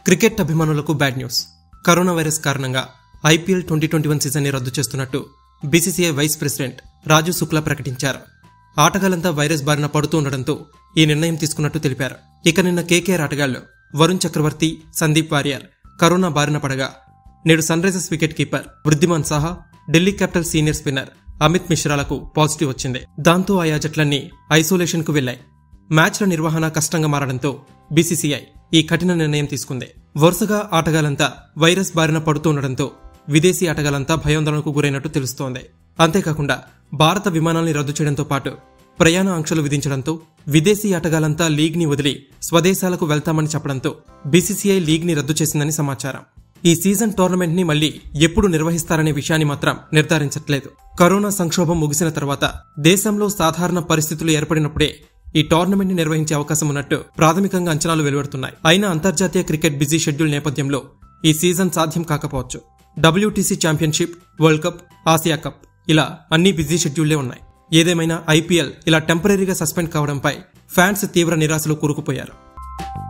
cricket అభిమానులకు bad news corona virus కారణంగా IPL twenty twenty one సీజన్ని రద్దు చేస్తున్నట్టు BCCI vice president Raju Shukla ప్రకటించారు ఆటగాళ్లంతా వైరస్ బారిన పడుతూ ఉండడంతో ఈ నిర్ణయం తీసుకున్నట్టు తెలిపారు ఇక నిన్న కేకేఆర్ ఆటగాళ్లు వరుణ్ చక్రవర్తి సందీప్ వారియర్ కరోనా బారిన పడగా నేడు Sunrisers wicket keeper Wriddhiman Saha Delhi capital senior spinner Amit మిశ్రాలకు పాజిటివ్ వచ్చింది దాంతో ఆయా జట్లన్నీ ఐసోలేషన్ కు వెళ్లాయి మ్యాచ్ల నిర్వహణ కష్టంగా మారడంతో బీసీసీఐ ఈ కఠిన నిర్ణయం తీసుకుంది వరుసగా ఆటగాళ్లంతా వైరస్ బారిన పడుతుండటంతో విదేశీ ఆటగాళ్లంతా భయాందోళనకు గురైనట్టు తెలుస్తోంది అంతేకాకుండా భారత విమానాల్ని రద్దు చేయడంతో పాటు ప్రయాణ ఆంక్షలు విధించడంతో విదేశీ ఆటగాళ్లంతా లీగ్ ని వదిలి స్వదేశాలకు వెళ్తామని చెప్పడంతో బీసీసీఐ లీగ్ ని రద్దు చేసిందని సమాచారం ఈ సీజన్ టోర్నమెంట్ ని మళ్లీ ఎప్పుడు నిర్వహిస్తారనే విషయాన్ని మాత్రం నిర్ధారించట్లేదు కరోనా సంక్షోభం ముగిసిన తర్వాత దేశంలో సాధారణ పరిస్థితులు ఏర్పడినప్పుడే ఈ టోర్నమెంట్ ని నిర్వహించే అవకాశం ఉన్నట్టు ప్రాథమికంగా అంచనాలు వెలువడుతున్నాయి అయినా అంతర్జాతీయ క్రికెట్ బిజీ షెడ్యూల్ నేపథ్యంలో ఈ సీజన్ సాధ్యం కాకపోవచ్చు WTC championship world cup Asia cup ఇలా అన్ని బిజీ షెడ్యూల్లే ఉన్నాయి ఏదేమైనా ఐపీఎల్ ఇలా టెంపరీగా సస్పెండ్ కావడంపై ఫ్యాన్స్ తీవ్ర నిరాశలో కూరుకుపోయారు